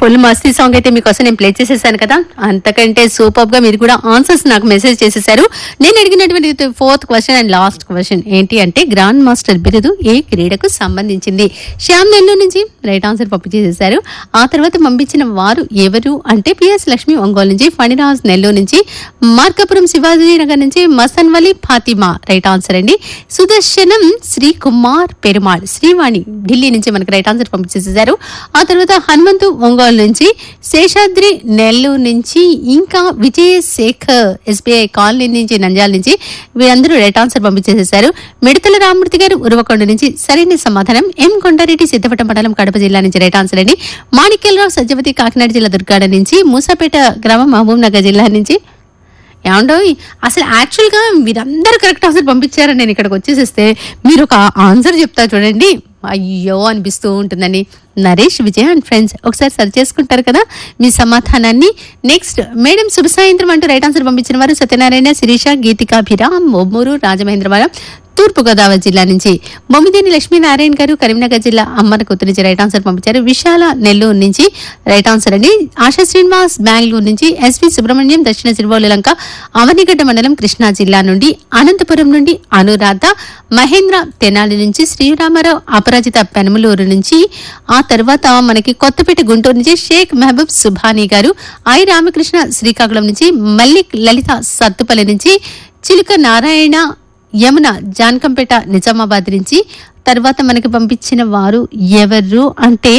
full మస్తీ song అయితే మీకోసం నేను ప్లే చేసేసాను కదా అంతకంటే సూపర్ గా మీరు కూడా ఆన్సర్స్ నాకు మెసేజ్ చేసేసారు నేను అడిగినటువంటి fourth question and last question ఏంటి అంటే గ్రాండ్ మాస్టర్ బిరుదు ఏ క్రీడకు సంబంధించింది శ్యామ్ నెల్లూరు నుంచి రైట్ ఆన్సర్ పంపించేసేసారు ఆ తర్వాత పంపించిన వారు ఎవరు అంటే పిఎస్ లక్ష్మి ఒంగోలు నుంచి ఫణిరాజ్ నెల్లూరు నుంచి మార్కాపురం శివాజీ నగర్ నుంచి మసన్ వలి ఫాతిమా రైట్ ఆన్సర్ అండి సుదర్శనం శ్రీ కుమార్ పెరుమాళ్ శ్రీవాణి ఢిల్లీ నుంచి మనకి రైట్ ఆన్సర్ పంపించేసేసారు ఆ తర్వాత హనుమంతు ఒంగోలు నుంచి శేషాద్రి నెల్లూరు నుంచి ఇంకా విజయశేఖర్ ఎస్బీఐ కాలనీ నుంచి నంద్యాల నుంచి వీరందరూ రైట్ ఆన్సర్ పంపించేసేసారు మిడతల రామూర్తి గారు ఉరవకొండ నుంచి సరైన సమాధానం ఎం కొండారెడ్డి సిద్ధపట్ట మండలం కడప జిల్లా నుంచి రైట్ ఆన్సర్ అండి మాణిక్యలరావు సత్యవతి కాకినాడ జిల్లా దుర్గాడ నుంచి మూసాపేట గ్రామం మహబూబ్ నగర్ జిల్లా నుంచి ఏమండోయ్ అసలు యాక్చువల్ గా మీరందరూ కరెక్ట్ ఆన్సర్ పంపించారని నేను ఇక్కడికి వచ్చేసేస్తే మీరు ఒక ఆన్సర్ చెప్తా చూడండి అయ్యో అనిపిస్తూ ఉంటుందని నరేష్ విజయ్ అండ్ ఫ్రెండ్స్ ఒకసారి సర్చ్ చేసుకుంటారు కదా మీ సమాధానాన్ని నెక్స్ట్ మేడం శుభ సాయంత్రం అంటూ రైట్ ఆన్సర్ పంపించిన వారు సత్యనారాయణ శిరీష గీతికాభిరామ్ మొమ్మూరు రాజమహేంద్రవరం తూర్పు గోదావరి జిల్లా నుంచి బొమ్మిదేని లక్ష్మీనారాయణ గారు కరీంనగర్ జిల్లా అమ్మన కొత్త నుంచి రైట్ ఆన్సర్ పంపించారు విశాల నెల్లూరు నుంచి రైట్ ఆన్సర్ అండి ఆశా శ్రీనివాస్ బెంగళూరు నుంచి ఎస్వి సుబ్రహ్మణ్యం దక్షిణ సిరివోలు లంక అవనిగడ్డ మండలం కృష్ణా జిల్లా నుండి అనంతపురం నుండి అనురాధ మహేంద్ర తెనాలి నుంచి శ్రీరామారావు అపరాజిత పెనమలూరు నుంచి ఆ తర్వాత మనకి కొత్తపేట గుంటూరు నుంచి షేక్ మహబూబ్ సుభానీ గారు ఐ రామకృష్ణ శ్రీకాకుళం నుంచి మల్లిక్ లలిత సత్తుపల్లి నుంచి చిలుక నారాయణ యమున జానకంపేట నిజామాబాద్ నుంచి తర్వాత మనకి పంపించిన వారు ఎవరు అంటే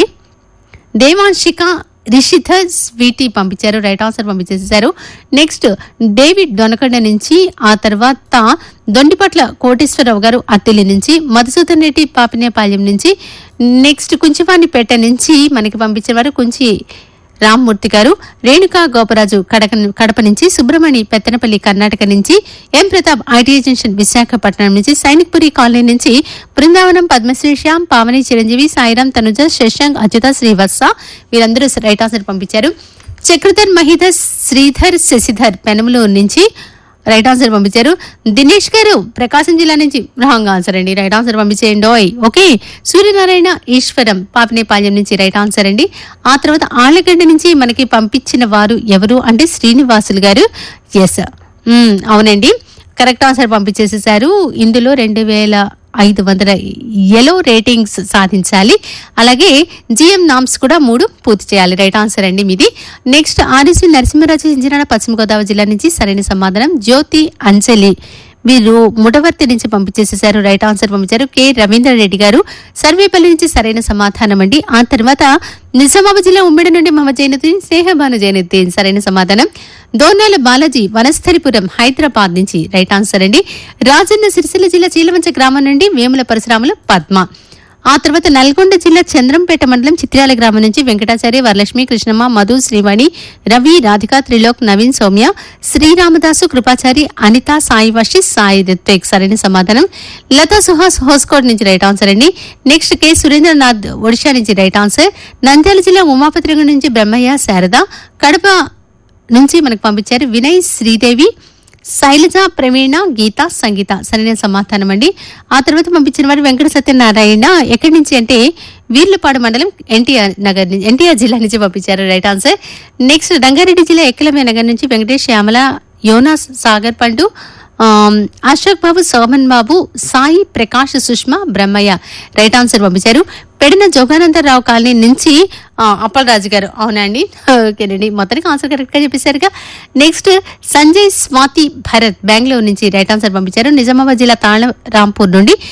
దేవాంశిక రిషిధర్ స్వీటీ పంపించారు రైట్ ఆన్సర్ పంపించేసారు నెక్స్ట్ డేవిడ్ దొనకొండ నుంచి ఆ తర్వాత దొండిపట్ల కోటేశ్వరరావు గారు అత్తిలి నుంచి మధుసూదన్ రెడ్డి పాపినేపాలెం నుంచి నెక్స్ట్ కుంచివాణిపేట నుంచి మనకి పంపించిన వారు కుంచి రామ్మూర్తి గారు రేణుకా గోపరాజు కడక కడప నుంచి సుబ్రమణి పెత్తనపల్లి కర్ణాటక నుంచి M Pratap ITI junction Visakhapatnam నుంచి సైనిక్పురి కాలనీ నుంచి బృందావనం పద్మశ్రీ శ్యామ్ పావని చిరంజీవి సాయిరాం తనుజ శశాంక్ అచ్యుత శ్రీవత్స వీరందరూ రైట్ ఆన్సర్ పంపించారు చక్రధర్ మహిధర్ శ్రీధర్ శశిధర్ పెనమలూరు నుంచి రైట్ ఆన్సర్ పంపించారు దినేష్ గారు ప్రకాశం జిల్లా నుంచి రాంగ్ ఆన్సర్ అండి రైట్ ఆన్సర్ పంపించేయండి ఓయ్ ఓకే సూర్యనారాయణ ఈశ్వరం పాపనేపాలెం నుంచి రైట్ ఆన్సర్ అండి ఆ తర్వాత ఆళ్ళగడ్డ నుంచి మనకి పంపించిన వారు ఎవరు అంటే శ్రీనివాసులు గారు ఎస్ అవునండి కరెక్ట్ ఆన్సర్ పంపించేసేసారు ఇందులో రెండు వేల ఐదు వందల ఎలో రేటింగ్స్ సాధించాలి అలాగే జిఎం నామ్స్ కూడా మూడు పూర్తి చేయాలి రైట్ ఆన్సర్ అండి మీది నెక్స్ట్ ఆర్ఎస్వి నరసింహరాజు ఇంజనాడ పశ్చిమ గోదావరి జిల్లా నుంచి సరైన సమాధానం జ్యోతి అంజలి వీరు ముడవర్తి నుంచి పంపించేసేసారు రైట్ ఆన్సర్ పంపించారు కె రవీంద్ర రెడ్డి గారు సర్వేపల్లి నుంచి సరైన సమాధానం అండి ఆ తర్వాత నిజామాబాద్ జిల్లా ఉమ్మిడి నుండి మహమ్మద్ జైనుద్దీన్ స్నేహబాను జైనుద్దీన్ సరైన సమాధానం దోర్నాల బాలాజీ వనస్థలిపురం హైదరాబాద్ నుంచి రైట్ ఆన్సర్ అండి రాజన్న సిరిసిల్ల జిల్లా చీలవంచ గ్రామం నుండి వేముల పరశురాములు పద్మ ఆ తర్వాత నల్గొండ జిల్లా చంద్రంపేట మండలం చిత్రాల గ్రామం నుంచి వెంకటాచారి వరలక్ష్మి కృష్ణమ్మ మధు శ్రీవాణి రవి రాధిక త్రిలోక్ నవీన్ సౌమ్య శ్రీరామదాసు కృపాచారి అనిత సాయి వర్షి సాయి రిత్విక్ సరైన సమాధానం లతా సుహాస్ హోస్కోడ్ నుంచి రైట్ ఆన్సర్ అండి నెక్స్ట్ కె సురేంద్రనాథ్ ఒడిషా నుంచి రైట్ ఆన్సర్ నంద్యాల జిల్లా ఉమాపత్రిక నుంచి బ్రహ్మయ్య శారద కడప నుంచి మనకు పంపించారు వినయ్ శ్రీదేవి శైలజ ప్రవీణ గీత సంగీత సరైన సమాధానం అండి ఆ తర్వాత పంపించిన వారు వెంకట సత్యనారాయణ ఎక్కడి నుంచి అంటే వీర్లపాడు మండలం ఎన్టీఆర్ నగర్ నుంచి ఎన్టీఆర్ జిల్లా నుంచి పంపించారు రైట్ ఆన్సర్ నెక్స్ట్ రంగారెడ్డి జిల్లా ఎక్కలమే నగర్ నుంచి వెంకటేష్ శ్యామల యోనాస్ సాగర్ పండు ఆమ్, అశోక్ బాబు సోమన్ బాబు సాయి ప్రకాష్ సుష్మా బ్రహ్మయ్య రైట్ ఆన్సర్ పంపించారు పెడిన జోగానందరావు కాలనీ నుంచి ఆ, అప్పలరాజు గారు అవునండి ఓకేనండి మొత్తానికి ఆన్సర్ కరెక్ట్ గా చెప్పేశారుగా నెక్స్ట్ సంజయ్ స్వాతి భరత్ బెంగళూరు నుంచి రైట్ ఆన్సర్ పంపించారు నిజామాబాద్ జిల్లా తాళ రాంపూర్ నుండి